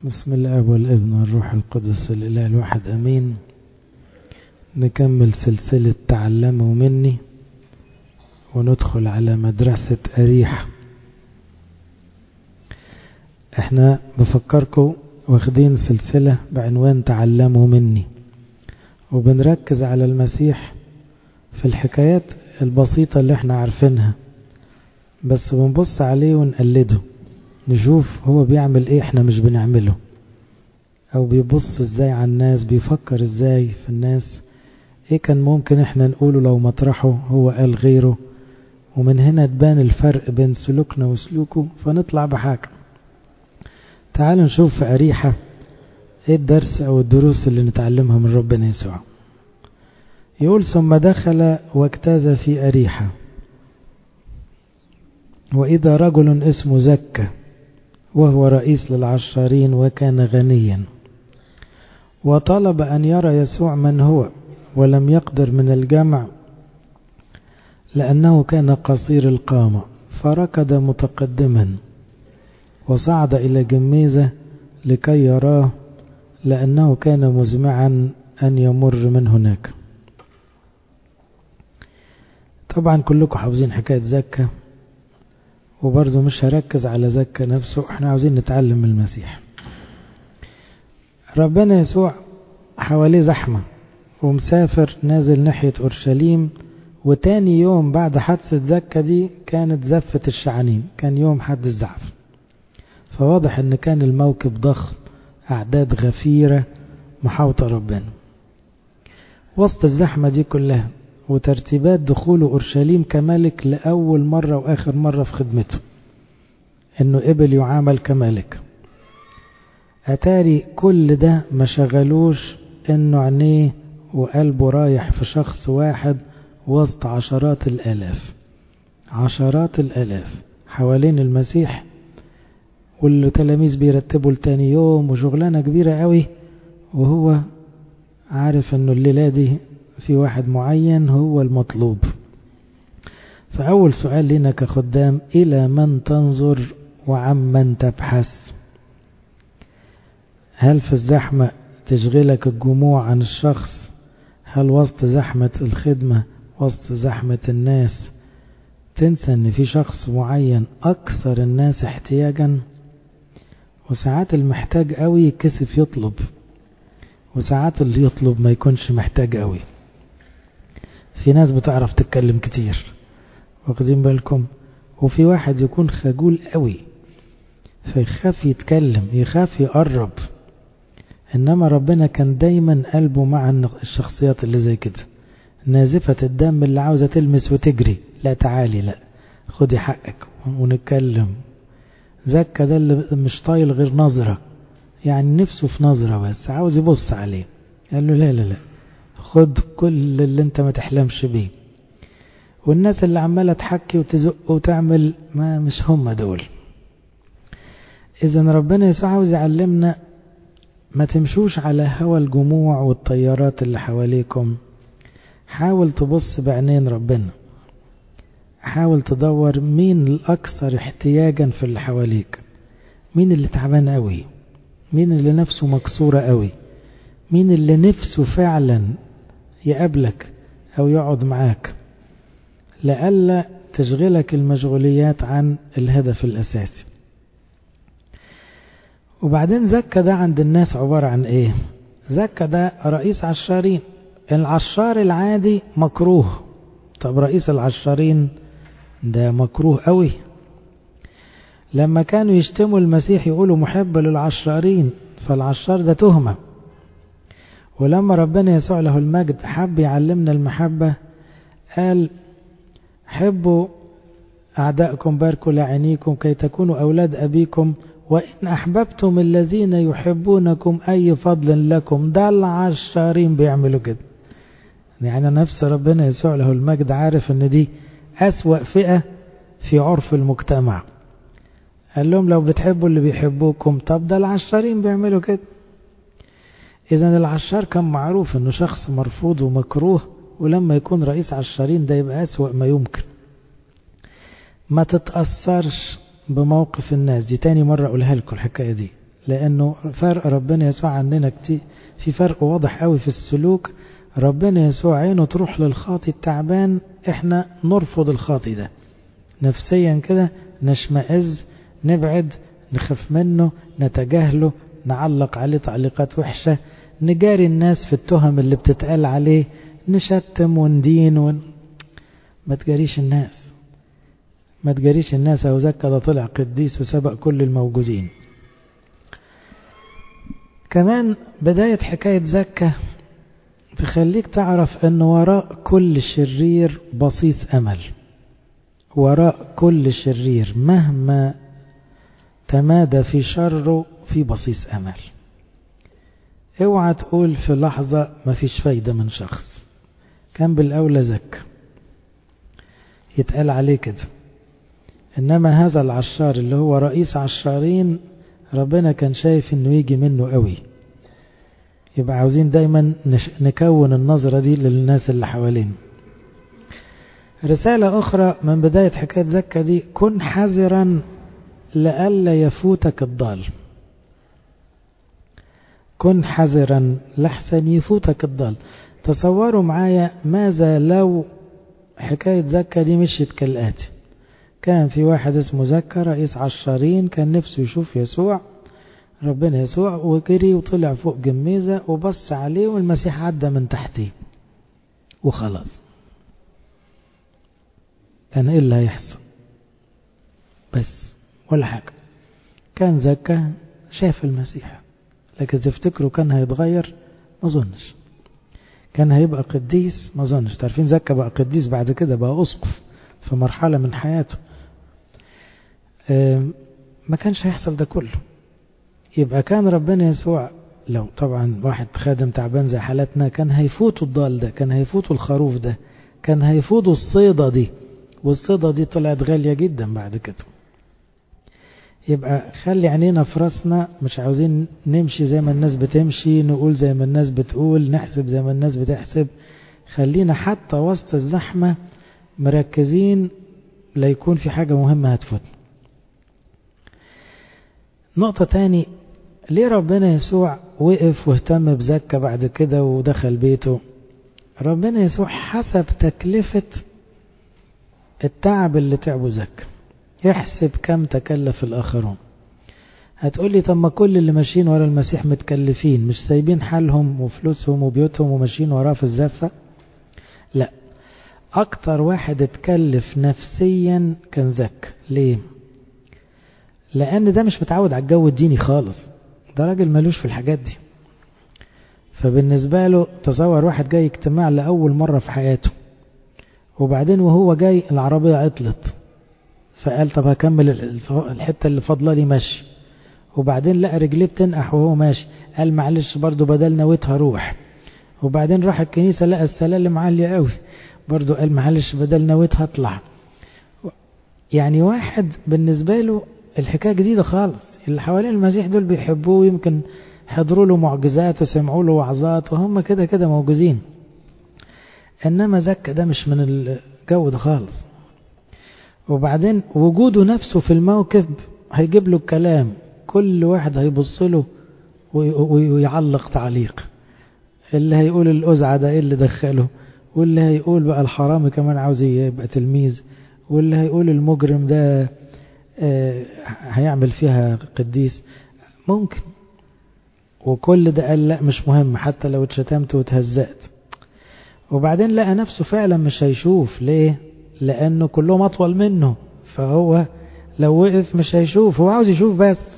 بسم الله والابن والروح القدس الإله الواحد أمين نكمل سلسلة تعلموا مني وندخل على مدرسة أريح احنا بفكركم واخدين سلسلة بعنوان تعلموا مني وبنركز على المسيح في الحكايات البسيطة اللي احنا عارفينها بس بنبص عليه ونقلده نشوف هو بيعمل ايه احنا مش بنعمله او بيبص ازاي على الناس بيفكر ازاي في الناس ايه كان ممكن احنا نقوله لو مطرحه هو قال غيره ومن هنا تبان الفرق بين سلوكنا وسلوكه فنطلع بحاجة تعالوا نشوف في أريحة ايه الدرس او الدروس اللي نتعلمها من ربنا يسوع يقول ثم دخل واجتاز في أريحة وإذا رجل اسمه زكى وهو رئيس للعشارين وكان غنيا وطلب أن يرى يسوع من هو ولم يقدر من الجمع لأنه كان قصير القامة فركض متقدما وصعد إلى جميزة لكي يراه لأنه كان مزمعا أن يمر من هناك طبعا كلكم حافظين حكاية زكا وبرضه مش هركز على زكا نفسه احنا عاوزين نتعلم من المسيح ربنا يسوع حواليه زحمة ومسافر نازل ناحية أورشليم وتاني يوم بعد حادثة زكا دي كانت زفة الشعانين كان يوم حد الزعف فواضح ان كان الموكب ضخم أعداد غفيرة محاوطة ربنا وسط الزحمة دي كلها وترتيبات دخوله أورشليم كملك لأول مرة وآخر مرة في خدمته إنه قبل يعامل كملك أتاري كل ده ما شغلوش إنه عينيه وقلبه رايح في شخص واحد وسط عشرات الآلاف عشرات الآلاف حوالين المسيح والتلاميذ بيرتبوا لتاني يوم وشغلانة كبيرة قوي وهو عارف انه الليلة دي في واحد معين هو المطلوب فأول سؤال لنا كخدام إلى من تنظر وعمن تبحث هل في الزحمة تشغلك الجموع عن الشخص هل وسط زحمة الخدمة وسط زحمة الناس تنسى ان في شخص معين اكثر الناس احتياجا وساعات المحتاج قوي كسف يطلب وساعات اللي يطلب ما يكونش محتاج قوي في ناس بتعرف تتكلم كتير واخدين بالكم وفي واحد يكون خجول قوي فيخاف يتكلم يخاف يقرب انما ربنا كان دايما قلبه مع الشخصيات اللي زي كده نازفة الدم اللي عاوزة تلمس وتجري لا تعالي لا خدي حقك ونتكلم زكا ده اللي مش طايل غير نظرة يعني نفسه في نظرة بس عاوز يبص عليه قال له لا لا لا خد كل اللي انت ما تحلمش بيه والناس اللي عمالة تحكي وتزق وتعمل ما مش هم دول اذا ربنا يسوع عاوز يعلمنا ما تمشوش على هوى الجموع والطيارات اللي حواليكم حاول تبص بعينين ربنا حاول تدور مين الأكثر احتياجا في اللي حواليك مين اللي تعبان قوي مين اللي نفسه مكسورة قوي مين اللي نفسه فعلا يقابلك أو يقعد معاك لألا تشغلك المشغوليات عن الهدف الأساسي وبعدين زكا ده عند الناس عبارة عن ايه زكا ده رئيس عشارين العشار العادي مكروه طب رئيس العشارين ده مكروه قوي لما كانوا يشتموا المسيح يقولوا محب للعشارين فالعشار ده تهمة ولما ربنا يسوع له المجد حب يعلمنا المحبة قال حبوا أعداءكم باركوا لعينيكم كي تكونوا أولاد أبيكم وإن أحببتم الذين يحبونكم أي فضل لكم ده العشارين بيعملوا كده يعني نفس ربنا يسوع له المجد عارف ان دي أسوأ فئة في عرف المجتمع قال لهم لو بتحبوا اللي بيحبوكم طب ده العشارين بيعملوا كده إذا العشار كان معروف انه شخص مرفوض ومكروه ولما يكون رئيس عشارين ده يبقى أسوأ ما يمكن ما تتأثرش بموقف الناس دي تاني مرة أقولها لكم الحكاية دي لأنه فرق ربنا يسوع عننا كتير في فرق واضح قوي في السلوك ربنا يسوع عينه تروح للخاطي التعبان احنا نرفض الخاطي ده نفسيا كده نشمئز نبعد نخاف منه نتجاهله نعلق عليه تعليقات وحشة نجاري الناس في التهم اللي بتتقال عليه نشتم وندين ون... ما تجاريش الناس ما تجاريش الناس أو زكى ده طلع قديس وسبق كل الموجودين كمان بداية حكاية زكى تخليك تعرف أن وراء كل شرير بصيص أمل وراء كل شرير مهما تمادى في شره في بصيص أمل اوعى تقول في لحظة ما فيش فايدة من شخص كان بالأولى زك يتقال عليه كده إنما هذا العشار اللي هو رئيس عشارين ربنا كان شايف إنه يجي منه قوي يبقى عاوزين دايما نكون النظرة دي للناس اللي حوالين رسالة أخرى من بداية حكاية زكا دي كن حذرا لئلا يفوتك الضال كن حذرا لحسن يفوتك الضال تصوروا معايا ماذا لو حكاية زكا دي مشيت كالآتي كان في واحد اسمه زكا رئيس عشارين كان نفسه يشوف يسوع ربنا يسوع وجري وطلع فوق جميزة وبص عليه والمسيح عدى من تحتيه وخلاص كان ايه اللي هيحصل بس ولا حاجة كان زكا شاف المسيح لكن تفتكروا كان هيتغير ما اظنش كان هيبقى قديس ما اظنش تعرفين زكا بقى قديس بعد كده بقى اسقف في مرحلة من حياته ما كانش هيحصل ده كله يبقى كان ربنا يسوع لو طبعا واحد خادم تعبان زي حالتنا كان هيفوته الضال ده كان هيفوته الخروف ده كان هيفوته الصيدة دي والصيدة دي طلعت غالية جدا بعد كده يبقى خلي عينينا في راسنا مش عاوزين نمشي زي ما الناس بتمشي نقول زي ما الناس بتقول نحسب زي ما الناس بتحسب خلينا حتى وسط الزحمة مركزين لا يكون في حاجة مهمة هتفوتنا نقطة تاني ليه ربنا يسوع وقف واهتم بزكة بعد كده ودخل بيته ربنا يسوع حسب تكلفة التعب اللي تعبه زكة يحسب كم تكلف الآخرون هتقولي طب ما كل اللي ماشيين ورا المسيح متكلفين مش سايبين حالهم وفلوسهم وبيوتهم وماشيين وراه في الزفة لا أكتر واحد اتكلف نفسيا كان زك ليه لأن ده مش متعود على الجو الديني خالص ده راجل ملوش في الحاجات دي فبالنسبة له تصور واحد جاي اجتماع لأول مرة في حياته وبعدين وهو جاي العربية عطلت فقال طب هكمل الحتة اللي فاضلة لي ماشي وبعدين لقى رجليه بتنقح وهو ماشي قال معلش برضو بدل نويتها روح وبعدين راح الكنيسة لقى السلالم عالية قوي برضو قال معلش بدل نويتها اطلع يعني واحد بالنسبة له الحكاية جديدة خالص اللي حوالين المسيح دول بيحبوه يمكن حضروا له معجزات وسمعوا له وعظات وهم كده كده موجودين انما زكا ده مش من الجو ده خالص وبعدين وجوده نفسه في الموقف هيجيب له الكلام كل واحد هيبص له ويعلق تعليق اللي هيقول الأزعة ده ايه اللي دخله واللي هيقول بقى الحرامي كمان عاوز يبقى تلميذ واللي هيقول المجرم ده آه هيعمل فيها قديس ممكن وكل ده قال لا مش مهم حتى لو اتشتمت واتهزأت وبعدين لقى نفسه فعلا مش هيشوف ليه لأنه كلهم أطول منه فهو لو وقف مش هيشوف هو عاوز يشوف بس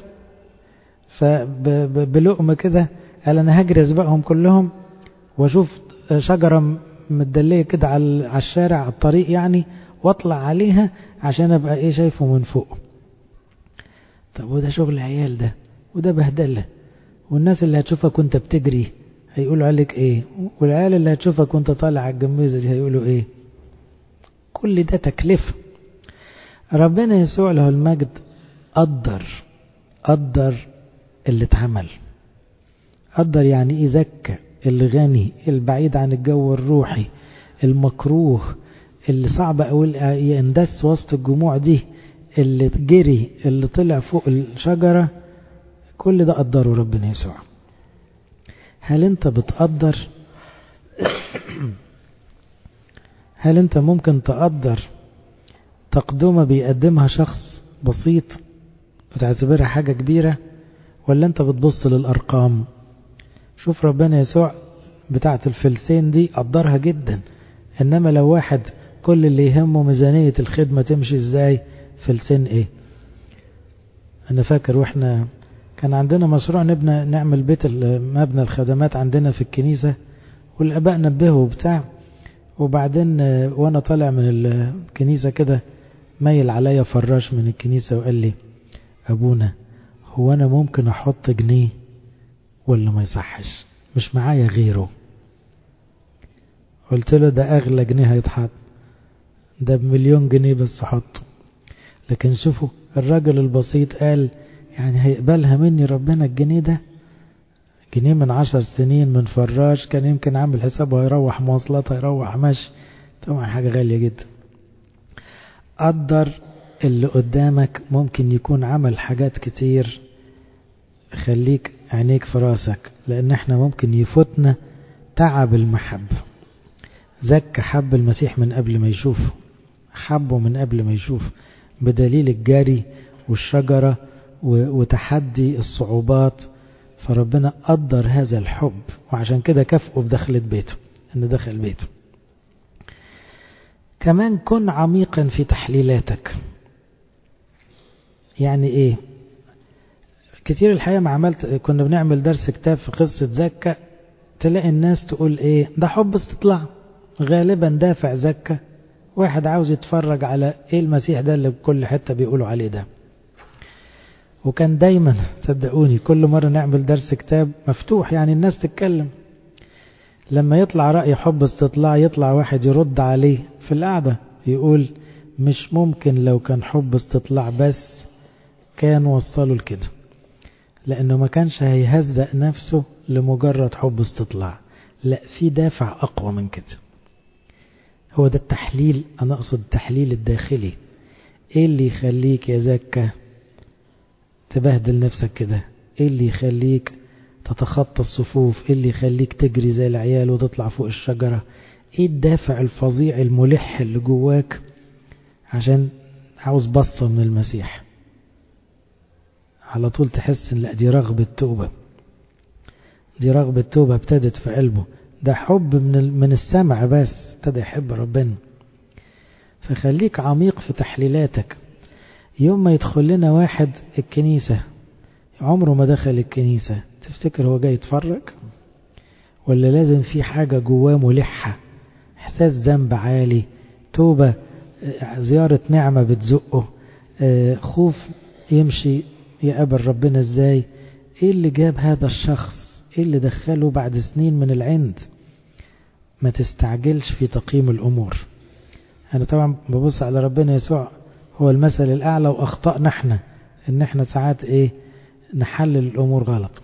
فبلقمة كده قال أنا هجري أسبقهم كلهم وأشوف شجرة مدلية كده على الشارع على الطريق يعني واطلع عليها عشان ابقى ايه شايفه من فوق طب وده شغل عيال ده وده بهدله والناس اللي هتشوفك وانت بتجري هيقولوا عليك ايه والعيال اللي هتشوفك وانت طالع على الجميزه دي هيقولوا ايه كل ده تكلفه ربنا يسوع له المجد قدر قدر اللي اتعمل قدر يعني ايه زكى الغني البعيد عن الجو الروحي المكروه اللي صعب أقول يندس وسط الجموع دي اللي جري اللي طلع فوق الشجرة كل ده قدره ربنا يسوع هل انت بتقدر هل انت ممكن تقدر تقدمة بيقدمها شخص بسيط وتعتبرها حاجة كبيرة ولا انت بتبص للأرقام شوف ربنا يسوع بتاعة الفلسين دي قدرها جدا انما لو واحد كل اللي يهمه ميزانية الخدمة تمشي ازاي فلسين ايه انا فاكر واحنا كان عندنا مشروع نبنى نعمل بيت مبنى الخدمات عندنا في الكنيسة والاباء نبهوا بتاع وبعدين وانا طالع من الكنيسة كده ميل عليا فراش من الكنيسة وقال لي ابونا هو انا ممكن احط جنيه ولا ما يصحش مش معايا غيره قلت له ده اغلى جنيه هيتحط ده بمليون جنيه بس حطه لكن شوفوا الراجل البسيط قال يعني هيقبلها مني ربنا الجنيه ده جنيه من عشر سنين من فراش كان يمكن عامل حسابه هيروح مواصلات هيروح مشي طبعا حاجة غالية جدا قدر اللي قدامك ممكن يكون عمل حاجات كتير خليك عينيك في راسك لان احنا ممكن يفوتنا تعب المحبة زك حب المسيح من قبل ما يشوفه حبه من قبل ما يشوف بدليل الجري والشجرة وتحدي الصعوبات فربنا قدر هذا الحب وعشان كده كافئه بدخلة بيته ان دخل بيته كمان كن عميقا في تحليلاتك يعني ايه كتير الحقيقة ما عملت كنا بنعمل درس كتاب في قصة زكا تلاقي الناس تقول ايه ده حب استطلاع غالبا دافع زكا واحد عاوز يتفرج على ايه المسيح ده اللي بكل حتة بيقولوا عليه ده وكان دايما صدقوني كل مرة نعمل درس كتاب مفتوح يعني الناس تتكلم لما يطلع رأي حب استطلاع يطلع واحد يرد عليه في القعدة يقول مش ممكن لو كان حب استطلاع بس كان وصلوا لكده لأنه ما كانش هيهزأ نفسه لمجرد حب استطلاع لا في دافع أقوى من كده هو ده التحليل أنا أقصد التحليل الداخلي إيه اللي يخليك يا زكا تبهدل نفسك كده إيه اللي يخليك تتخطى الصفوف إيه اللي يخليك تجري زي العيال وتطلع فوق الشجرة إيه الدافع الفظيع الملح اللي جواك عشان عاوز بصة من المسيح على طول تحس ان لا دي رغبة توبة دي رغبة توبة ابتدت في قلبه ده حب من من السمع بس ابتدى يحب ربنا فخليك عميق في تحليلاتك يوم ما يدخل لنا واحد الكنيسة عمره ما دخل الكنيسة تفتكر هو جاي يتفرج ولا لازم في حاجة جواه ملحة احساس ذنب عالي توبة زيارة نعمة بتزقه خوف يمشي يقابل ربنا ازاي ايه اللي جاب هذا الشخص ايه اللي دخله بعد سنين من العند ما تستعجلش في تقييم الامور انا طبعا ببص على ربنا يسوع هو المثل الاعلى واخطأنا احنا ان احنا ساعات ايه نحلل الامور غلط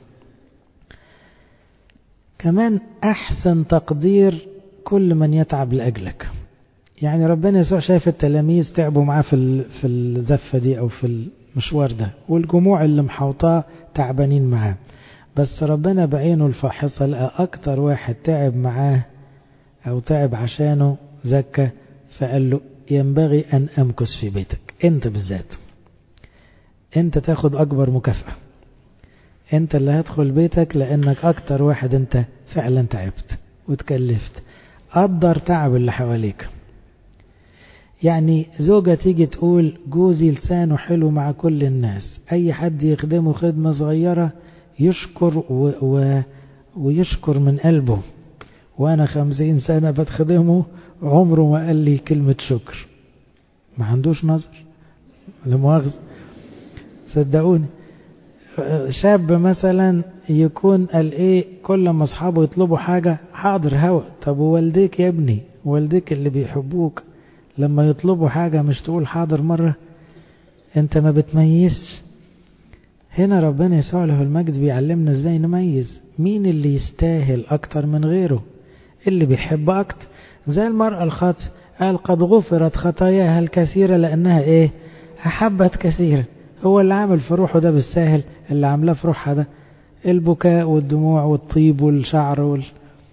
كمان احسن تقدير كل من يتعب لاجلك يعني ربنا يسوع شايف التلاميذ تعبوا معاه في في الزفه دي او في المشوار ده والجموع اللي محوطاه تعبانين معاه بس ربنا بعينه الفاحصة لقى أكتر واحد تعب معاه أو تعب عشانه زكى فقال له ينبغي أن أمكث في بيتك أنت بالذات أنت تاخد أكبر مكافأة أنت اللي هدخل بيتك لأنك أكتر واحد أنت فعلا تعبت وتكلفت قدر تعب اللي حواليك يعني زوجة تيجي تقول جوزي لسانه حلو مع كل الناس أي حد يخدمه خدمة صغيرة يشكر و و ويشكر من قلبه وأنا خمسين سنة بتخدمه عمره ما قال لي كلمة شكر ما عندوش نظر لمؤاخذة صدقوني شاب مثلا يكون قال ايه كل ما اصحابه يطلبوا حاجة حاضر هوا طب ووالديك يا ابني والديك اللي بيحبوك لما يطلبوا حاجة مش تقول حاضر مرة انت ما بتميزش هنا ربنا يسوع له المجد بيعلمنا ازاي نميز مين اللي يستاهل اكتر من غيره اللي بيحب اكتر زي المرأة الخاطئة قال قد غفرت خطاياها الكثيرة لانها ايه احبت كثيرا هو اللي عامل في روحه ده بالساهل اللي عاملاه في روحها ده البكاء والدموع والطيب والشعر وال...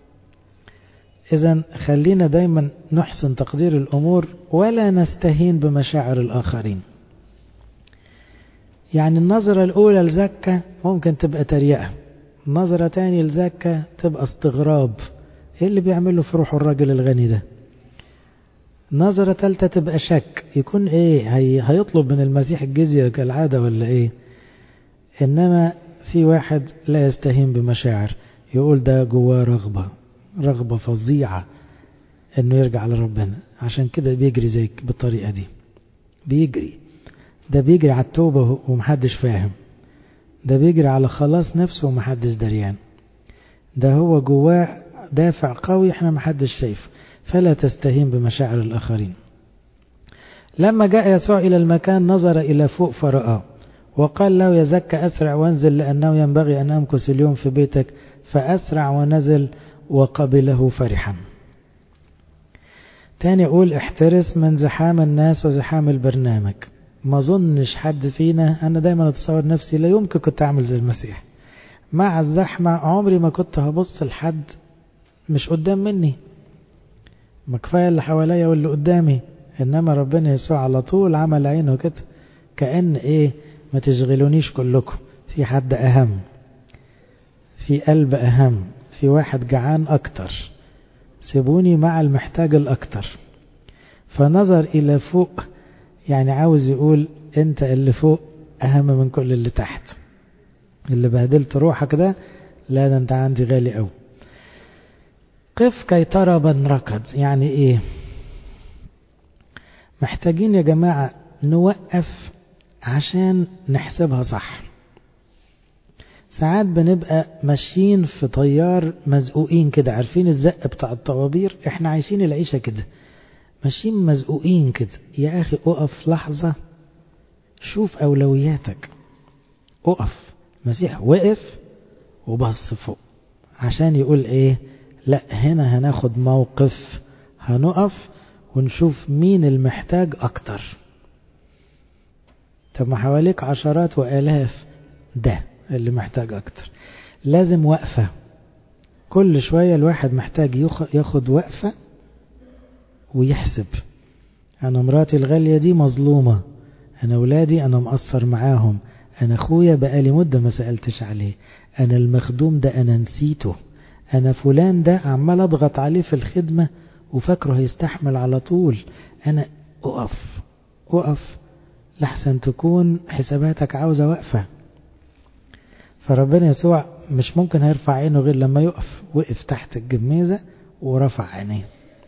إذا خلينا دايما نحسن تقدير الأمور ولا نستهين بمشاعر الآخرين يعني النظرة الأولى لزكة ممكن تبقى تريقة نظرة تاني لزكة تبقى استغراب ايه اللي بيعمله في روحه الراجل الغني ده نظرة تالتة تبقى شك يكون ايه هي هيطلب من المسيح الجزية كالعادة ولا ايه انما في واحد لا يستهين بمشاعر يقول ده جواه رغبة رغبة فظيعة انه يرجع لربنا عشان كده بيجري زيك بالطريقة دي بيجري ده بيجري على التوبة ومحدش فاهم ده بيجري على خلاص نفسه ومحدش دريان ده هو جواه دافع قوي احنا محدش شايف فلا تستهين بمشاعر الآخرين لما جاء يسوع إلى المكان نظر إلى فوق فرآه وقال له يا زكى أسرع وانزل لأنه ينبغي أن أمكث اليوم في بيتك فأسرع ونزل وقبله فرحا تاني يقول احترس من زحام الناس وزحام البرنامج ما ظنش حد فينا أنا دايما أتصور نفسي لا يمكن كنت أعمل زي المسيح مع الزحمة عمري ما كنت هبص لحد مش قدام مني ما كفاية اللي حواليا واللي قدامي إنما ربنا يسوع على طول عمل عينه كده كأن إيه ما تشغلونيش كلكم في حد أهم في قلب أهم في واحد جعان أكتر سيبوني مع المحتاج الأكتر فنظر إلى فوق يعني عاوز يقول أنت اللي فوق أهم من كل اللي تحت اللي بهدلت روحك ده لا ده أنت عندي غالي أوي قف كي ترى من ركض يعني إيه محتاجين يا جماعة نوقف عشان نحسبها صح ساعات بنبقى ماشيين في طيار مزقوقين كده عارفين الزق بتاع الطوابير احنا عايشين العيشة كده ماشيين مزقوقين كده يا اخي اقف لحظة شوف اولوياتك اقف مسيح وقف وبص فوق عشان يقول ايه لا هنا هناخد موقف هنقف ونشوف مين المحتاج اكتر طب ما حواليك عشرات والاف ده اللي محتاج اكتر لازم وقفة كل شوية الواحد محتاج ياخد وقفة ويحسب انا مراتي الغالية دي مظلومة انا ولادي انا مقصر معاهم انا اخويا بقالي مدة ما سألتش عليه انا المخدوم ده انا نسيته انا فلان ده عمال اضغط عليه في الخدمة وفاكره هيستحمل على طول انا اقف اقف لحسن تكون حساباتك عاوزة وقفة فربنا يسوع مش ممكن هيرفع عينه غير لما يقف وقف تحت الجميزة ورفع عينيه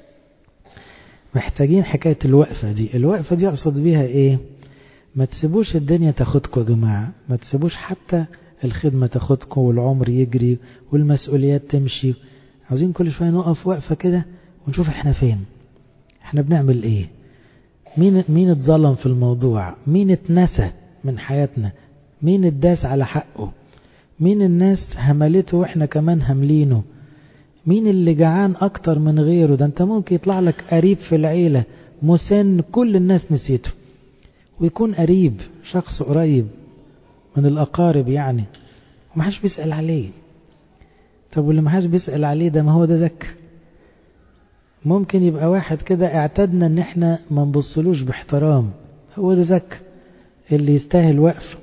محتاجين حكاية الوقفة دي الوقفة دي أقصد بيها إيه ما تسيبوش الدنيا تاخدكم يا جماعة ما تسيبوش حتى الخدمة تاخدكم والعمر يجري والمسؤوليات تمشي عاوزين كل شوية نقف وقفة كده ونشوف احنا فين احنا بنعمل ايه مين مين اتظلم في الموضوع مين اتنسى من حياتنا مين اتداس على حقه مين الناس هملته واحنا كمان هملينه مين اللي جعان اكتر من غيره ده انت ممكن يطلع لك قريب في العيلة مسن كل الناس نسيته ويكون قريب شخص قريب من الاقارب يعني ومحدش بيسأل عليه طب واللي محدش بيسأل عليه ده ما هو ده ذك ممكن يبقى واحد كده اعتدنا ان احنا ما نبصلوش باحترام هو ده ذك اللي يستاهل وقف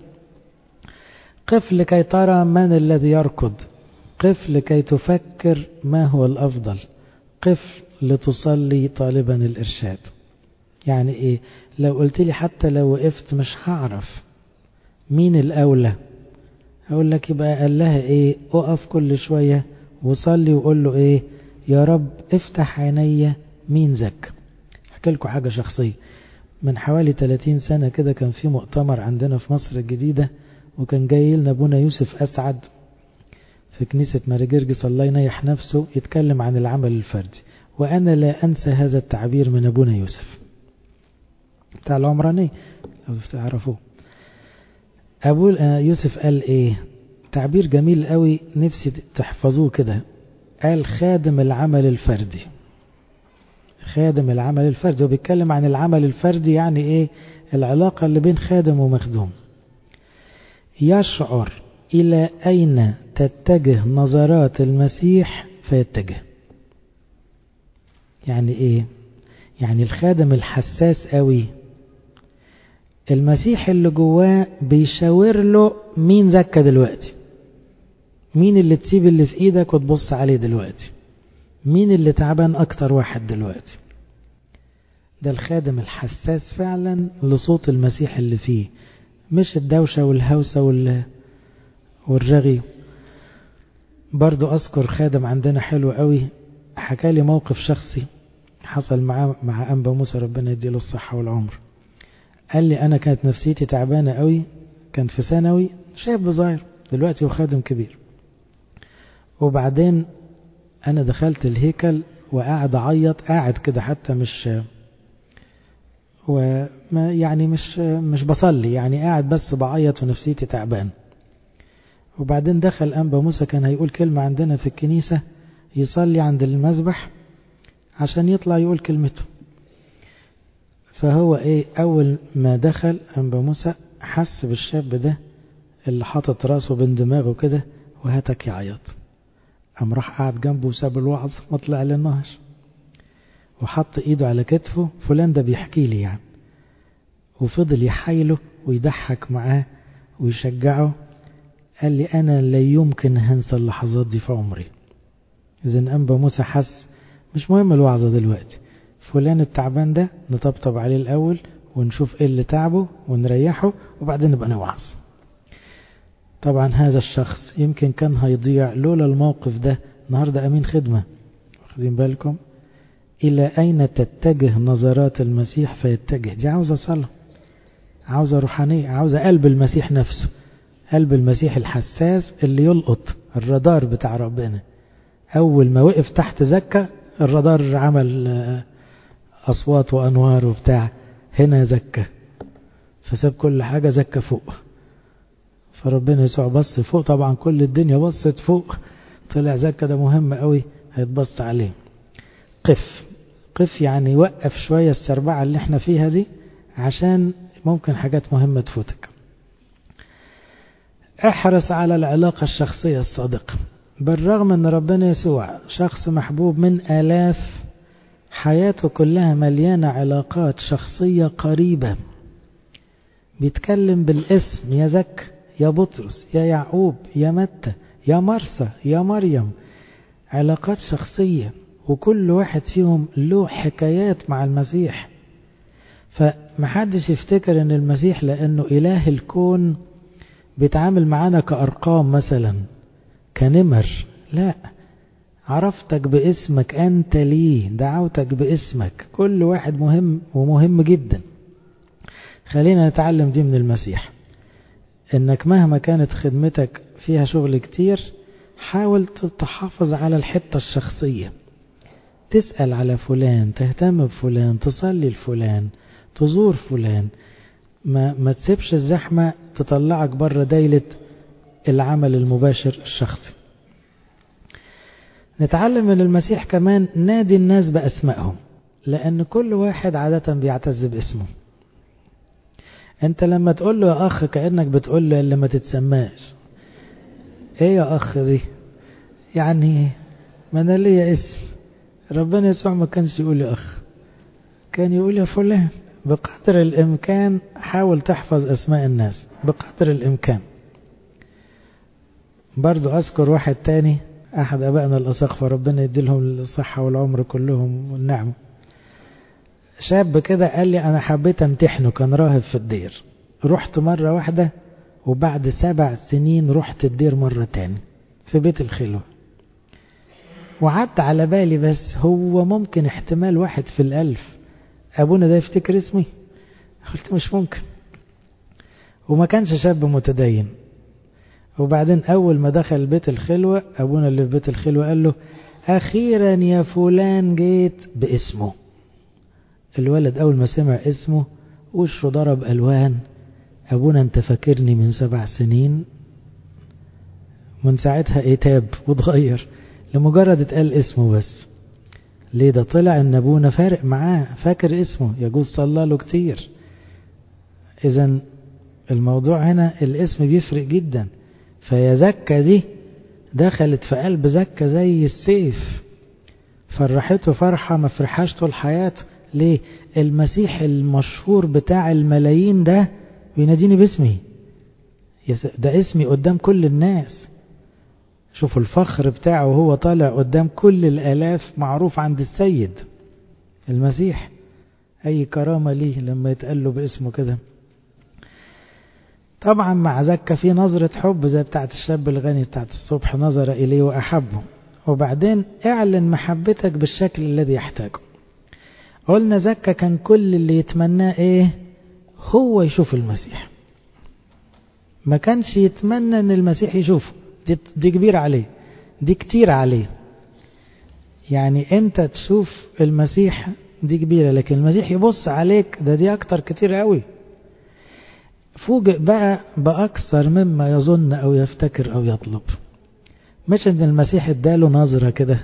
قف لكي ترى من الذي يركض قف لكي تفكر ما هو الأفضل قف لتصلي طالبا الإرشاد يعني إيه لو قلت لي حتى لو وقفت مش هعرف مين الأولى أقول لك يبقى قال لها إيه أقف كل شوية وصلي وقول له إيه يا رب افتح عيني مين زك احكي لكم حاجة شخصية من حوالي 30 سنة كده كان في مؤتمر عندنا في مصر الجديدة وكان جاي لنا ابونا يوسف أسعد في كنيسة مارجرجس الله ينيح نفسه يتكلم عن العمل الفردي وأنا لا أنسى هذا التعبير من أبونا يوسف بتاع العمراني لو تعرفوه أبو يوسف قال إيه تعبير جميل قوي نفسي تحفظوه كده قال خادم العمل الفردي خادم العمل الفردي وبيتكلم عن العمل الفردي يعني إيه العلاقة اللي بين خادم ومخدوم يشعر إلى أين تتجه نظرات المسيح فيتجه يعني إيه يعني الخادم الحساس قوي المسيح اللي جواه بيشاور له مين زكى دلوقتي مين اللي تسيب اللي في ايدك وتبص عليه دلوقتي مين اللي تعبان اكتر واحد دلوقتي ده الخادم الحساس فعلا لصوت المسيح اللي فيه مش الدوشة والهوسة وال... والرغي برضو أذكر خادم عندنا حلو قوي حكى لي موقف شخصي حصل معاه مع أنبا موسى ربنا يديله الصحة والعمر قال لي أنا كانت نفسيتي تعبانة قوي كان في ثانوي شاب صغير دلوقتي هو خادم كبير وبعدين أنا دخلت الهيكل وقاعد أعيط قاعد كده حتى مش وما يعني مش مش بصلي يعني قاعد بس بعيط ونفسيتي تعبان وبعدين دخل أنبا موسى كان هيقول كلمة عندنا في الكنيسة يصلي عند المذبح عشان يطلع يقول كلمته فهو ايه اول ما دخل انبا موسى حس بالشاب ده اللي حاطط راسه بين دماغه كده وهاتك يعيط قام راح قعد جنبه وساب الوعظ ما طلع لناش وحط ايده على كتفه فلان ده بيحكي لي يعني وفضل يحايله ويضحك معاه ويشجعه قال لي انا لا يمكن هنسى اللحظات دي في عمري اذا انبا موسى حس مش مهم الوعظه دلوقتي فلان التعبان ده نطبطب عليه الأول ونشوف ايه اللي تعبه ونريحه وبعدين نبقى نوعظ طبعا هذا الشخص يمكن كان هيضيع لولا الموقف ده النهاردة أمين خدمة واخدين بالكم إلى أين تتجه نظرات المسيح فيتجه دي عاوزة صلاة عاوزة روحانية عاوزة قلب المسيح نفسه قلب المسيح الحساس اللي يلقط الرادار بتاع ربنا أول ما وقف تحت زكة الرادار عمل أصوات وأنوار وبتاع هنا زكى فساب كل حاجة زكى فوق فربنا يسوع بص فوق طبعا كل الدنيا بصت فوق طلع زكى ده مهم قوي هيتبص عليه قف قف يعني وقف شوية السربعة اللي احنا فيها دي عشان ممكن حاجات مهمة تفوتك احرص على العلاقة الشخصية الصادقة بالرغم ان ربنا يسوع شخص محبوب من آلاف حياته كلها مليانة علاقات شخصية قريبة بيتكلم بالاسم يا زك يا بطرس يا يعقوب يا متى يا مرثى يا مريم علاقات شخصية وكل واحد فيهم له حكايات مع المسيح فمحدش يفتكر ان المسيح لانه اله الكون بيتعامل معانا كارقام مثلا كنمر لا عرفتك باسمك أنت لي دعوتك باسمك كل واحد مهم ومهم جدا خلينا نتعلم دي من المسيح انك مهما كانت خدمتك فيها شغل كتير حاول تحافظ على الحتة الشخصية تسأل على فلان تهتم بفلان تصلي لفلان تزور فلان ما, ما تسيبش الزحمة تطلعك بره دايلة العمل المباشر الشخصي نتعلم من المسيح كمان نادي الناس بأسمائهم لأن كل واحد عادة بيعتز باسمه انت لما تقول له يا أخ كأنك بتقول له اللي ما تتسماش ايه يا أخ دي يعني ما أنا ليا اسم ربنا يسوع ما كانش يقول يا أخ كان يقول يا فلان بقدر الإمكان حاول تحفظ أسماء الناس بقدر الإمكان برضو أذكر واحد تاني أحد أبائنا الأساقفة ربنا يديلهم الصحة والعمر كلهم والنعمة شاب كده قال لي أنا حبيت أمتحنه كان راهب في الدير رحت مرة واحدة وبعد سبع سنين رحت الدير مرة تاني في بيت الخلوة وعدت على بالي بس هو ممكن احتمال واحد في الألف أبونا ده يفتكر اسمي قلت مش ممكن وما كانش شاب متدين وبعدين أول ما دخل بيت الخلوة أبونا اللي في بيت الخلوة قال له أخيرا يا فلان جيت باسمه الولد أول ما سمع اسمه وشه ضرب ألوان أبونا أنت فاكرني من سبع سنين من ساعتها ايه تاب وتغير لمجرد اتقال اسمه بس ليه ده طلع ان ابونا فارق معاه فاكر اسمه يجوز صلى له كتير اذا الموضوع هنا الاسم بيفرق جدا فيا زكا دي دخلت في قلب زكا زي السيف فرحته فرحة ما فرحاش طول حياته ليه المسيح المشهور بتاع الملايين ده بيناديني باسمي ده اسمي قدام كل الناس شوفوا الفخر بتاعه وهو طالع قدام كل الآلاف معروف عند السيد المسيح أي كرامة ليه لما يتقال له باسمه كده طبعا مع زكا في نظرة حب زي بتاعت الشاب الغني بتاعت الصبح نظر إليه وأحبه وبعدين اعلن محبتك بالشكل الذي يحتاجه قلنا زكا كان كل اللي يتمناه ايه هو يشوف المسيح ما كانش يتمنى ان المسيح يشوفه دي, دي كبيرة عليه دي كتير عليه يعني انت تشوف المسيح دي كبيرة لكن المسيح يبص عليك ده دي اكتر كتير قوي فوجئ بقى بأكثر مما يظن أو يفتكر أو يطلب مش ان المسيح اداله نظرة كده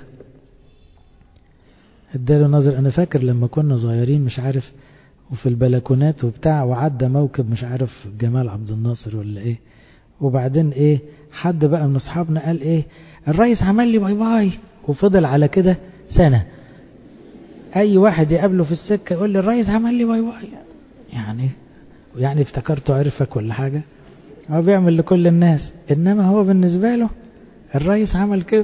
اداله نظرة انا فاكر لما كنا صغيرين مش عارف وفي البلكونات وبتاع وعدى موكب مش عارف جمال عبد الناصر ولا ايه وبعدين ايه حد بقى من اصحابنا قال ايه الرئيس عمل لي باي باي وفضل على كده سنة اي واحد يقابله في السكة يقول لي الرئيس عمل لي باي باي يعني يعني افتكرته عرفك ولا حاجة هو بيعمل لكل الناس انما هو بالنسبة له الرئيس عمل كده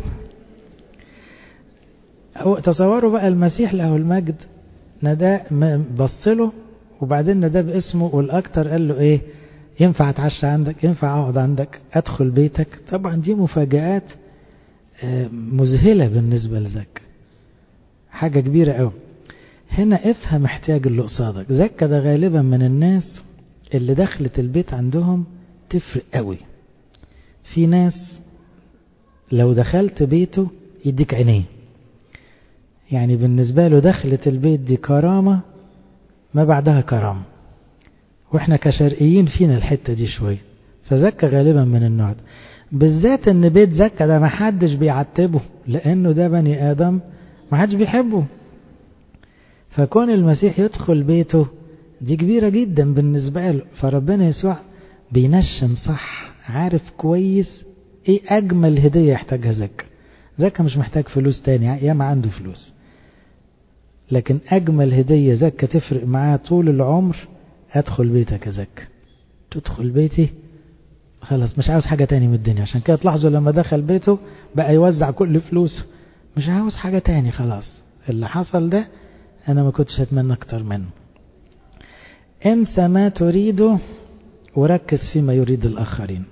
هو تصوروا بقى المسيح له المجد نداه بص له وبعدين نداه باسمه والاكتر قال له ايه ينفع اتعشى عندك ينفع اقعد عندك ادخل بيتك طبعا دي مفاجآت مذهلة بالنسبة لذاك حاجة كبيرة قوي هنا افهم احتياج اللي قصادك ذاك ده غالبا من الناس اللي دخلت البيت عندهم تفرق قوي في ناس لو دخلت بيته يديك عينيه يعني بالنسبة له دخلت البيت دي كرامة ما بعدها كرامة واحنا كشرقيين فينا الحتة دي شوية فزكى غالبا من النوع ده بالذات ان بيت زكى ده ما حدش بيعتبه لانه ده بني ادم ما حدش بيحبه فكون المسيح يدخل بيته دي كبيرة جدا بالنسبة له فربنا يسوع بينشن صح عارف كويس ايه اجمل هدية يحتاجها زكا زكا مش محتاج فلوس تاني ياما عنده فلوس لكن اجمل هدية زكا تفرق معاه طول العمر ادخل بيتك يا زكا تدخل بيتي خلاص مش عاوز حاجة تاني من الدنيا عشان كده تلاحظوا لما دخل بيته بقى يوزع كل فلوسه مش عاوز حاجة تاني خلاص اللي حصل ده انا ما كنتش اتمنى اكتر منه انسى ما تريده وركز فيما يريد الاخرين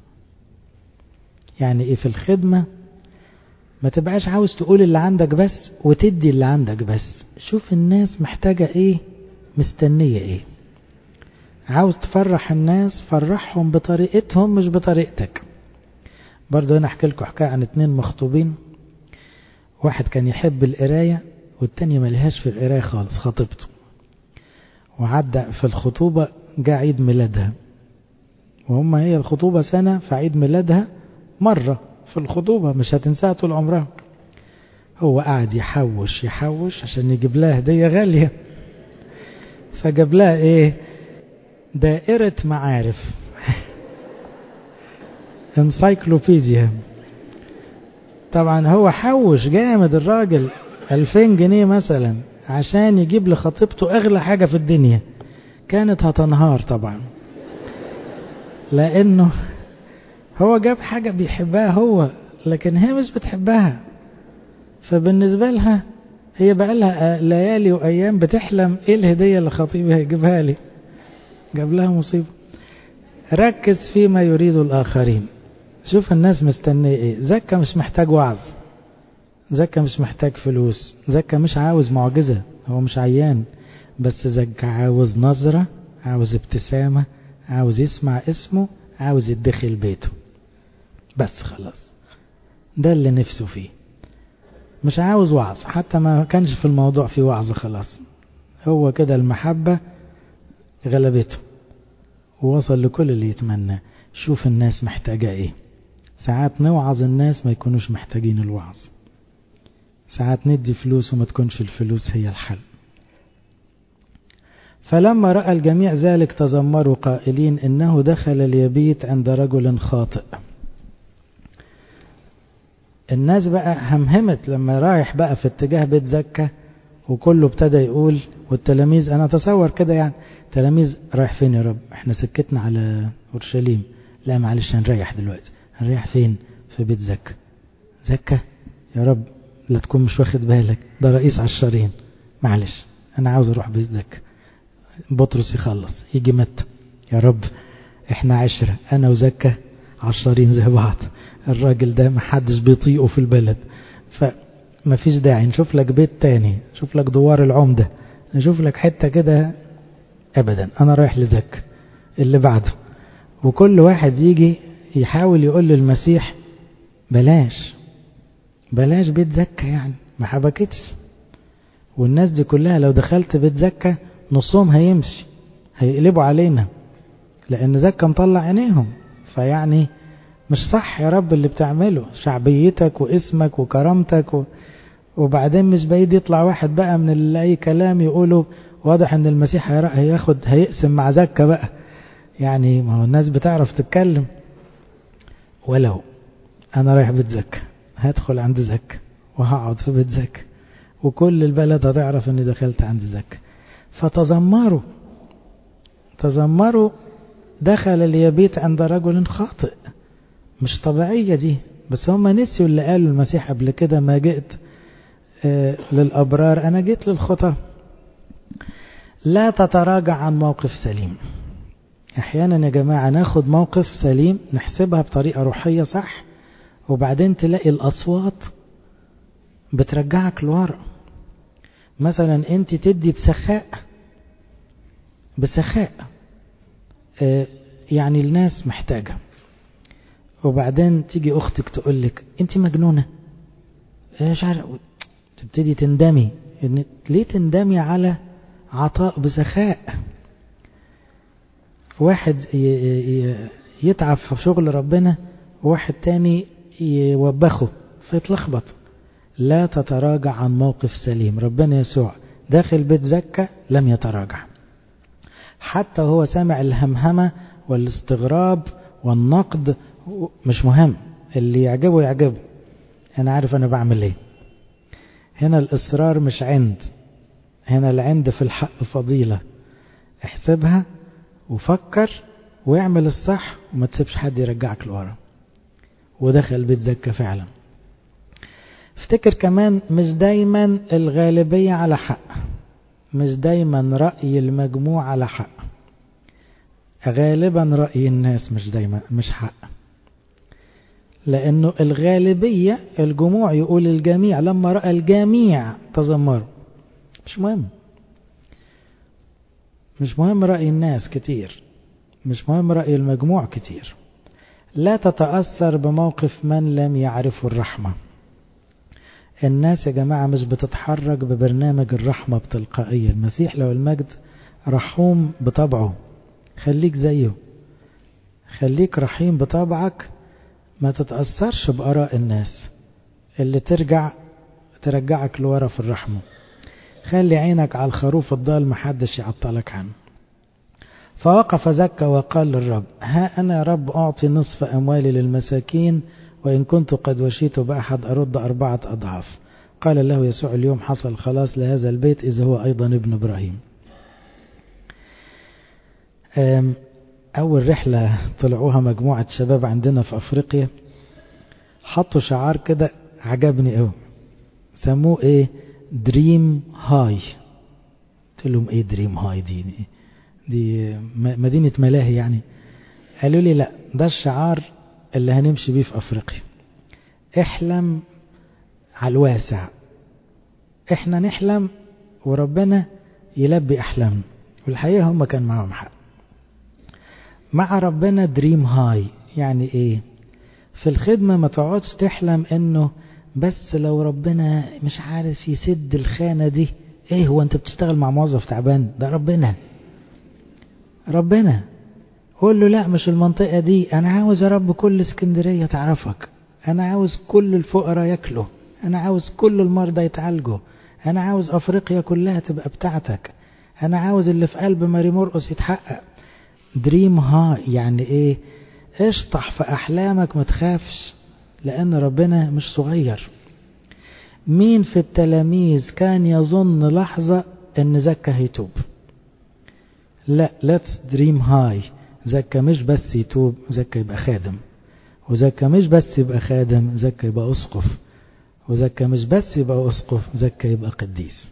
يعني ايه في الخدمة ما تبقاش عاوز تقول اللي عندك بس وتدي اللي عندك بس شوف الناس محتاجة ايه مستنية ايه عاوز تفرح الناس فرحهم بطريقتهم مش بطريقتك برضه هنا احكي لكم حكاية عن اتنين مخطوبين واحد كان يحب القراية والتاني ملهاش في القراية خالص خطيبته وعدى في الخطوبة جاء عيد ميلادها وهم هي الخطوبة سنة فعيد ميلادها مرة في الخطوبة مش هتنساها طول عمرها هو قاعد يحوش يحوش عشان يجيب لها هدية غالية فجاب لها ايه دائرة معارف انسايكلوبيديا طبعا هو حوش جامد الراجل 2000 جنيه مثلا عشان يجيب لخطيبته اغلى حاجة في الدنيا كانت هتنهار طبعا لانه هو جاب حاجة بيحبها هو لكن هي مش بتحبها فبالنسبة لها هي بقى لها ليالي وأيام بتحلم إيه الهدية اللي خطيبها هيجيبها لي جاب لها مصيبة ركز فيما يريد الآخرين شوف الناس مستنية إيه زكا مش محتاج وعظ زكا مش محتاج فلوس زكا مش عاوز معجزة هو مش عيان بس زكا عاوز نظرة عاوز ابتسامة عاوز يسمع اسمه عاوز يدخل بيته بس خلاص ده اللي نفسه فيه مش عاوز وعظ حتى ما كانش في الموضوع في وعظ خلاص هو كده المحبة غلبته ووصل لكل اللي يتمناه شوف الناس محتاجة ايه ساعات نوعظ الناس ما يكونوش محتاجين الوعظ ساعات ندي فلوس وما تكونش الفلوس هي الحل فلما رأى الجميع ذلك تذمروا قائلين إنه دخل ليبيت عند رجل خاطئ الناس بقى همهمت لما رايح بقى في اتجاه بيت زكا وكله ابتدى يقول والتلاميذ انا اتصور كده يعني تلاميذ رايح فين يا رب احنا سكتنا على اورشليم لا معلش هنريح دلوقتي هنريح فين في بيت زكا زكا يا رب لا تكون مش واخد بالك ده رئيس عشارين معلش انا عاوز اروح بيت زكا بطرس يخلص يجي متى يا رب احنا عشرة انا وزكا عشارين زي بعض الراجل ده محدش بيطيقه في البلد فمفيش داعي نشوف لك بيت تاني نشوف لك دوار العمدة نشوف لك حتة كده ابدا انا رايح لزك اللي بعده وكل واحد يجي يحاول يقول للمسيح بلاش بلاش بيت زكا يعني ما حبكتش والناس دي كلها لو دخلت بيت زكا نصهم هيمشي هيقلبوا علينا لان زكا مطلع عينيهم فيعني مش صح يا رب اللي بتعمله شعبيتك واسمك وكرامتك و... وبعدين مش بعيد يطلع واحد بقى من اللي اي كلام يقوله واضح ان المسيح هياخد هيقسم مع زكا بقى يعني ما هو الناس بتعرف تتكلم ولو انا رايح بيت زكا هدخل عند زكا وهقعد في بيت زكا وكل البلد هتعرف اني دخلت عند زكا فتذمروا تذمروا دخل ليبيت عند رجل خاطئ مش طبيعية دي بس هم نسيوا اللي قالوا المسيح قبل كده ما جئت آه للأبرار أنا جيت للخطى لا تتراجع عن موقف سليم أحيانا يا جماعة ناخد موقف سليم نحسبها بطريقة روحية صح وبعدين تلاقي الأصوات بترجعك لورا مثلا أنت تدي بسخاء بسخاء آه يعني الناس محتاجه وبعدين تيجي اختك تقول لك انت مجنونه مش عارف تبتدي تندمي إن ليه تندمي على عطاء بسخاء واحد يتعب في شغل ربنا وواحد تاني يوبخه فيتلخبط لا تتراجع عن موقف سليم ربنا يسوع داخل بيت زكا لم يتراجع حتى هو سامع الهمهمة والاستغراب والنقد مش مهم اللي يعجبه يعجبه انا عارف انا بعمل ايه هنا الاصرار مش عند هنا العند في الحق فضيلة احسبها وفكر واعمل الصح وما تسيبش حد يرجعك لورا ودخل بيت زكا فعلا افتكر كمان مش دايما الغالبية على حق مش دايما رأي المجموع على حق غالبا رأي الناس مش دايما مش حق لأنه الغالبية الجموع يقول الجميع لما رأى الجميع تذمروا مش مهم مش مهم رأي الناس كتير مش مهم رأي المجموع كتير لا تتأثر بموقف من لم يعرفوا الرحمة الناس يا جماعة مش بتتحرك ببرنامج الرحمة بتلقائية المسيح لو المجد رحوم بطبعه خليك زيه خليك رحيم بطبعك ما تتأثرش بآراء الناس اللي ترجع ترجعك لورا في الرحمة خلي عينك على الخروف الضال محدش يعطلك عنه فوقف زكى وقال للرب ها أنا رب أعطي نصف أموالي للمساكين وإن كنت قد وشيت بأحد أرد أربعة أضعاف قال له يسوع اليوم حصل خلاص لهذا البيت إذا هو أيضا ابن إبراهيم أول رحلة طلعوها مجموعة شباب عندنا في أفريقيا حطوا شعار كده عجبني قوي سموه إيه دريم هاي قلت لهم إيه دريم هاي دي دي مدينة ملاهي يعني قالوا لي لا ده الشعار اللي هنمشي بيه في أفريقيا احلم على الواسع احنا نحلم وربنا يلبي أحلامنا والحقيقة هم كان معاهم حق مع ربنا دريم هاي يعني ايه في الخدمة ما تقعدش تحلم انه بس لو ربنا مش عارف يسد الخانة دي ايه هو انت بتشتغل مع موظف تعبان ده ربنا ربنا قول له لا مش المنطقة دي انا عاوز يا رب كل اسكندرية تعرفك انا عاوز كل الفقراء ياكلوا انا عاوز كل المرضى يتعالجوا انا عاوز افريقيا كلها تبقى بتاعتك أنا عاوز اللي في قلب ماري مرقس يتحقق دريم هاي يعني إيه اشطح في أحلامك ما تخافش لأن ربنا مش صغير مين في التلاميذ كان يظن لحظة ان زكا هيتوب لا let's dream high زكا مش بس يتوب زكا يبقى خادم وزكا مش بس يبقى خادم زكا يبقى أسقف وزكا مش بس يبقى أسقف زكا يبقى قديس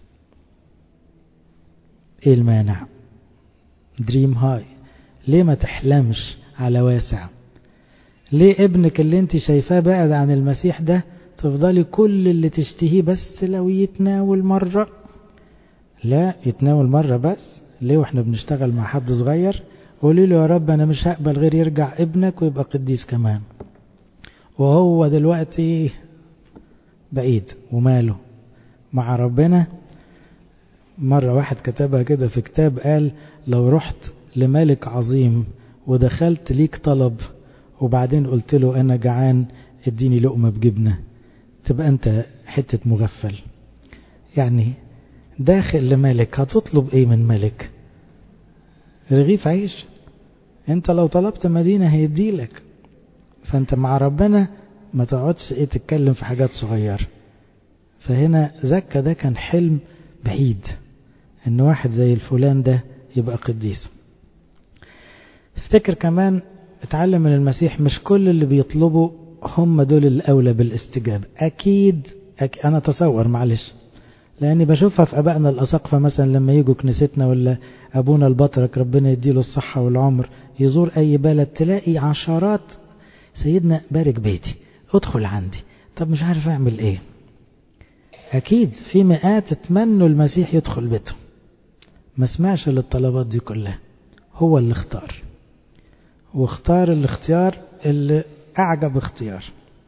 ايه المانع دريم هاي ليه ما تحلمش على واسع ليه ابنك اللي انت شايفاه بعد عن المسيح ده تفضلي كل اللي تشتهيه بس لو يتناول مرة لا يتناول مرة بس ليه واحنا بنشتغل مع حد صغير قولي له يا رب انا مش هقبل غير يرجع ابنك ويبقى قديس كمان وهو دلوقتي بعيد وماله مع ربنا مرة واحد كتبها كده في كتاب قال لو رحت لملك عظيم ودخلت ليك طلب وبعدين قلت له انا جعان اديني لقمة بجبنة تبقى انت حتة مغفل يعني داخل لملك هتطلب ايه من ملك رغيف عيش انت لو طلبت مدينة هيديلك فانت مع ربنا ما تقعدش ايه تتكلم في حاجات صغيرة فهنا زكا ده كان حلم بعيد ان واحد زي الفلان ده يبقى قديس افتكر كمان اتعلم من المسيح مش كل اللي بيطلبوا هم دول الأولى بالاستجابة أكيد, أكيد أنا أتصور معلش لأني بشوفها في أبائنا الأساقفة مثلا لما يجوا كنيستنا ولا أبونا البطرك ربنا يديله الصحة والعمر يزور أي بلد تلاقي عشرات سيدنا بارك بيتي ادخل عندي طب مش عارف أعمل إيه أكيد في مئات اتمنوا المسيح يدخل بيتهم ما سمعش للطلبات دي كلها هو اللي اختار واختار الاختيار اللي أعجب اختيار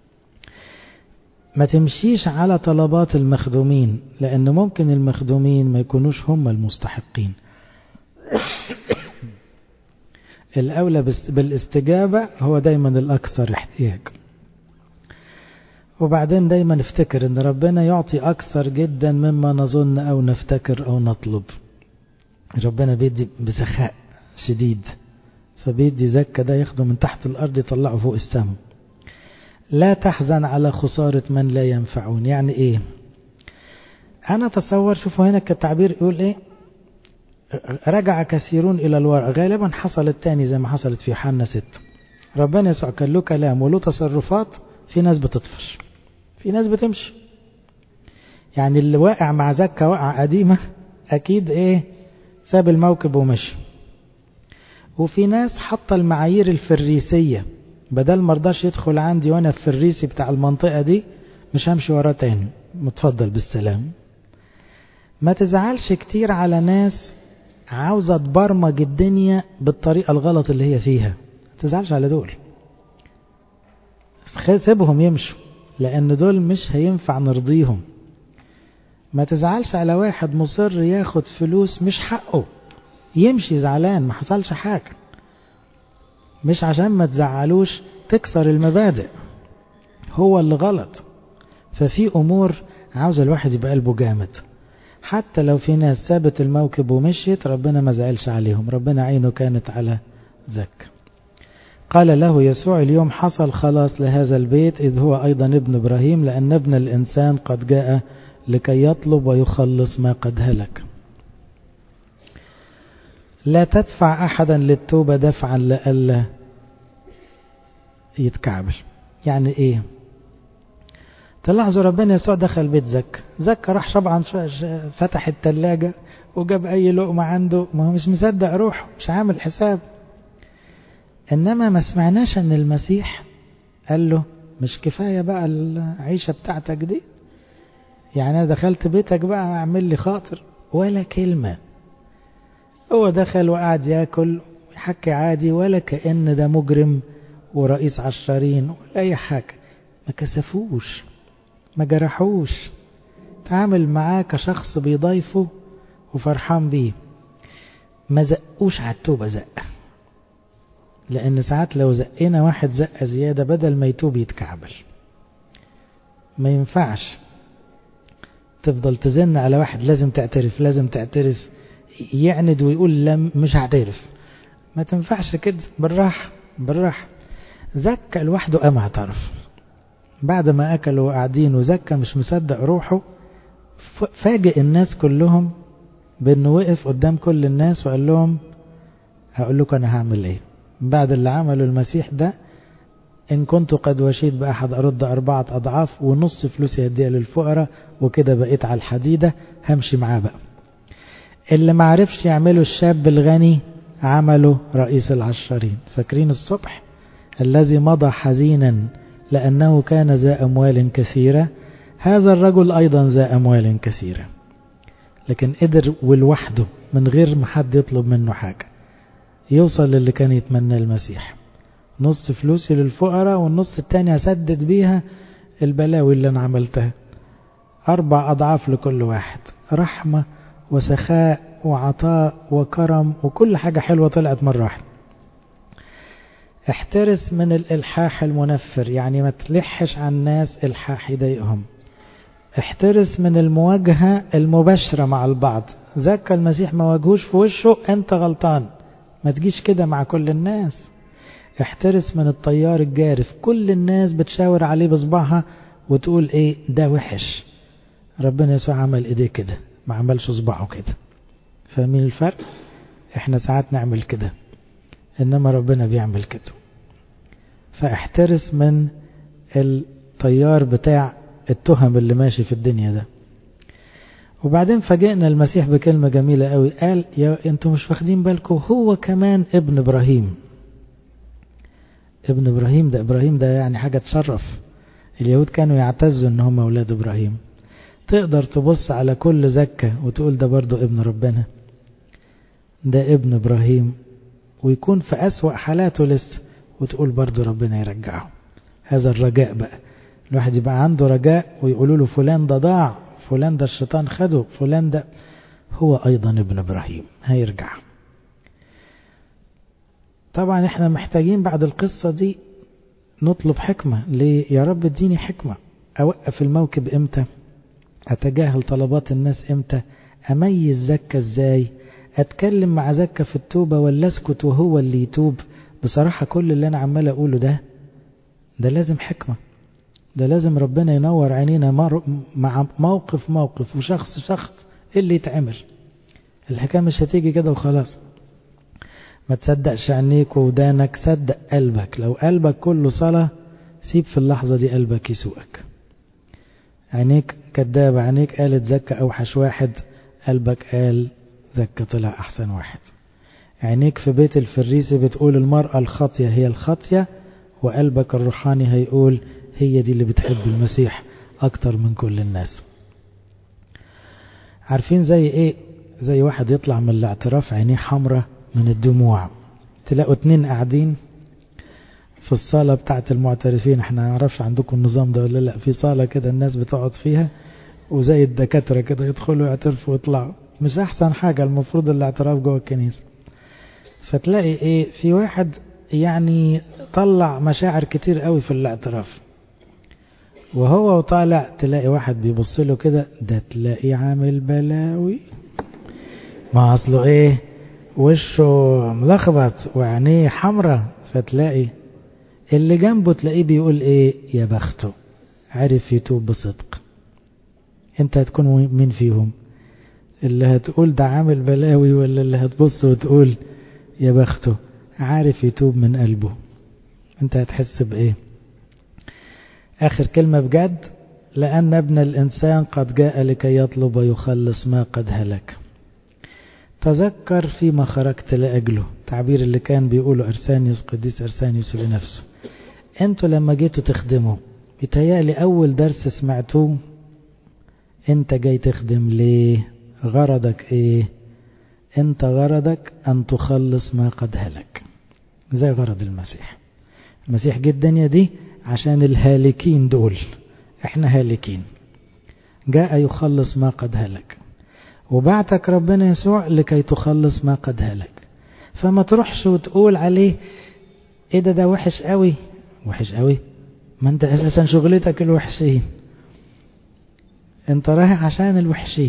ما تمشيش على طلبات المخدومين لأن ممكن المخدومين ما يكونوش هم المستحقين الأولى بالاستجابة هو دايما الأكثر احتياج وبعدين دايما نفتكر ان ربنا يعطي أكثر جدا مما نظن أو نفتكر أو نطلب ربنا بيدي بسخاء شديد فبيدي زكا ده ياخده من تحت الأرض يطلعه فوق السماء لا تحزن على خسارة من لا ينفعون يعني ايه انا تصور شوفوا هنا التعبير يقول ايه رجع كثيرون الى الورع غالبا حصلت تاني زي ما حصلت في حنا ست ربنا يسوع كان له كلام وله تصرفات في ناس بتطفش في ناس بتمشي يعني اللي واقع مع زكا وقع قديمة اكيد ايه ساب الموكب ومشي وفي ناس حط المعايير الفريسيه بدل ما رضاش يدخل عندي وانا في الريسي بتاع المنطقة دي مش همشي وراه تاني متفضل بالسلام ما تزعلش كتير على ناس عاوزة تبرمج الدنيا بالطريقة الغلط اللي هي فيها ما تزعلش على دول سيبهم يمشوا لان دول مش هينفع نرضيهم ما تزعلش على واحد مصر ياخد فلوس مش حقه يمشي زعلان ما حصلش حاجة مش عشان ما تزعلوش تكسر المبادئ هو اللي غلط ففي أمور عاوز الواحد يبقى قلبه جامد حتى لو في ناس سابت الموكب ومشيت ربنا ما زعلش عليهم ربنا عينه كانت على ذك قال له يسوع اليوم حصل خلاص لهذا البيت إذ هو أيضا ابن إبراهيم لأن ابن الإنسان قد جاء لكي يطلب ويخلص ما قد هلك لا تدفع أحدا للتوبة دفعا لألا يتكعبل يعني إيه تلاحظوا ربنا يسوع دخل بيت زك زك راح طبعا فتح التلاجة وجاب أي لقمة عنده ما هو مش مصدق روحه مش عامل حساب إنما ما سمعناش أن المسيح قال له مش كفاية بقى العيشة بتاعتك دي يعني أنا دخلت بيتك بقى أعمل لي خاطر ولا كلمة هو دخل وقعد ياكل يحكي عادي ولا كأن ده مجرم ورئيس عشارين ولا أي حاجة ما كسفوش ما جرحوش تعامل معاه كشخص بيضيفه وفرحان بيه ما زقوش على التوبة زق لأن ساعات لو زقنا واحد زقة زيادة بدل ما يتوب يتكعبل ما ينفعش تفضل تزن على واحد لازم تعترف لازم تعترف يعند ويقول لا مش هعترف ما تنفعش كده بالراحة بالراحة زكى لوحده قام اعترف بعد ما أكلوا وقاعدين وزكى مش مصدق روحه فاجئ الناس كلهم بأنه وقف قدام كل الناس وقال لهم هقول لكم أنا هعمل إيه بعد اللي عمله المسيح ده إن كنت قد وشيت بأحد أرد أربعة أضعاف ونص فلوسي هديها للفقراء وكده بقيت على الحديدة همشي معاه بقى اللي ما عرفش يعمله الشاب الغني عمله رئيس العشرين فاكرين الصبح الذي مضى حزينا لأنه كان ذا أموال كثيرة هذا الرجل أيضا ذا أموال كثيرة لكن قدر ولوحده من غير ما حد يطلب منه حاجة يوصل للي كان يتمنى المسيح نص فلوسي للفقراء والنص التاني هسدد بيها البلاوي اللي أنا عملتها أربع أضعاف لكل واحد رحمة وسخاء وعطاء وكرم وكل حاجة حلوة طلعت مرة واحدة احترس من الإلحاح المنفر يعني ما تلحش على الناس إلحاح يضايقهم احترس من المواجهة المباشرة مع البعض ذاك المسيح ما واجهوش في وشه انت غلطان ما تجيش كده مع كل الناس احترس من الطيار الجارف كل الناس بتشاور عليه بصبعها وتقول ايه ده وحش ربنا يسوع عمل ايديه كده ما عملش صباعه كده فاهمين الفرق احنا ساعات نعمل كده انما ربنا بيعمل كده فاحترس من الطيار بتاع التهم اللي ماشي في الدنيا ده وبعدين فاجئنا المسيح بكلمة جميلة قوي قال يا انتوا مش واخدين بالكم هو كمان ابن ابراهيم ابن ابراهيم ده ابراهيم ده يعني حاجة تشرف اليهود كانوا يعتزوا ان هم اولاد ابراهيم تقدر تبص على كل زكة وتقول ده برضو ابن ربنا ده ابن ابراهيم ويكون في أسوأ حالاته لسه وتقول برضو ربنا يرجعه هذا الرجاء بقى الواحد يبقى عنده رجاء ويقولوا له فلان ده ضاع فلان ده الشيطان خده فلان ده هو أيضا ابن إبراهيم هيرجع طبعا احنا محتاجين بعد القصة دي نطلب حكمة ليه يا رب اديني حكمة أوقف الموكب امتى أتجاهل طلبات الناس امتى أميز زكا ازاي أتكلم مع زكا في التوبة ولا أسكت وهو اللي يتوب بصراحة كل اللي أنا عمال أقوله ده ده لازم حكمة ده لازم ربنا ينور عينينا مع موقف موقف وشخص شخص إيه اللي يتعمل الحكاية مش هتيجي كده وخلاص ما تصدقش عينيك ودانك صدق قلبك لو قلبك كله صلاة سيب في اللحظة دي قلبك يسوقك عينيك كدابة عينيك قالت زكى أوحش واحد قلبك قال زكى طلع أحسن واحد عينيك في بيت الفريسي بتقول المرأة الخاطية هي الخاطية وقلبك الروحاني هيقول هي دي اللي بتحب المسيح أكتر من كل الناس عارفين زي إيه زي واحد يطلع من الاعتراف عينيه حمرة من الدموع تلاقوا اتنين قاعدين في الصالة بتاعة المعترفين احنا نعرفش عندكم النظام ده ولا لا في صالة كده الناس بتقعد فيها وزي الدكاترة كده يدخلوا يعترفوا ويطلعوا مش احسن حاجة المفروض الاعتراف جوه الكنيسة فتلاقي ايه في واحد يعني طلع مشاعر كتير قوي في الاعتراف وهو وطالع تلاقي واحد بيبص له كده ده تلاقي عامل بلاوي ما اصله ايه وشه ملخبط وعينيه حمرة فتلاقي اللي جنبه تلاقيه بيقول ايه يا بخته عرف يتوب بصدق انت هتكون مين فيهم اللي هتقول ده عامل بلاوي ولا اللي هتبص وتقول يا بخته عارف يتوب من قلبه انت هتحس بايه اخر كلمة بجد لان ابن الانسان قد جاء لكي يطلب ويخلص ما قد هلك تذكر فيما خرجت لأجله تعبير اللي كان بيقوله أرسانيوس قديس أرسانيوس لنفسه انتوا لما جيتوا تخدموا بيتهيألي أول درس سمعتوه انت جاي تخدم ليه غرضك ايه انت غرضك ان تخلص ما قد هلك زي غرض المسيح المسيح جه الدنيا دي عشان الهالكين دول احنا هالكين جاء يخلص ما قد هلك وبعتك ربنا يسوع لكي تخلص ما قد هلك فما تروحش وتقول عليه ايه ده ده وحش قوي وحش قوي ما انت اساسا شغلتك الوحشين انت رايح عشان الوحشين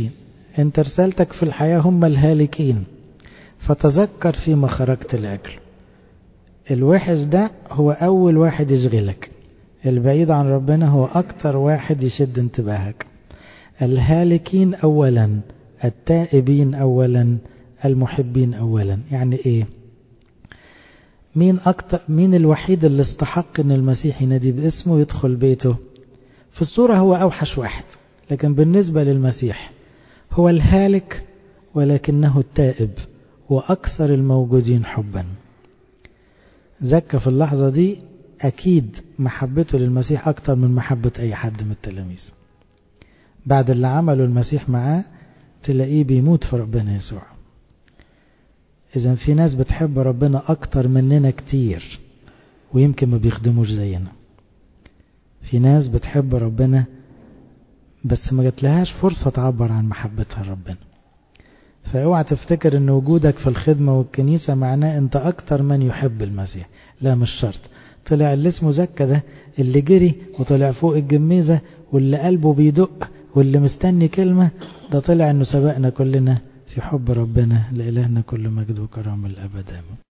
انت رسالتك في الحياة هم الهالكين فتذكر فيما خرجت لأجله الوحش ده هو أول واحد يشغلك البعيد عن ربنا هو أكتر واحد يشد انتباهك الهالكين أولا التائبين أولا المحبين أولا يعني إيه مين أكتر مين الوحيد اللي استحق ان المسيح ينادي باسمه يدخل بيته في الصورة هو أوحش واحد لكن بالنسبة للمسيح هو الهالك ولكنه التائب وأكثر الموجودين حبا زكى في اللحظة دي أكيد محبته للمسيح أكتر من محبة أي حد من التلاميذ بعد اللي عمله المسيح معاه تلاقيه بيموت في ربنا يسوع إذا في ناس بتحب ربنا أكتر مننا كتير ويمكن ما بيخدموش زينا في ناس بتحب ربنا بس ما جاتلهاش فرصة تعبر عن محبتها لربنا فاوعى تفتكر ان وجودك في الخدمة والكنيسة معناه انت اكتر من يحب المسيح لا مش شرط طلع اللي اسمه زكا ده اللي جري وطلع فوق الجميزة واللي قلبه بيدق واللي مستني كلمة ده طلع انه سبقنا كلنا في حب ربنا لإلهنا كل مجد وكرم الأبد آمين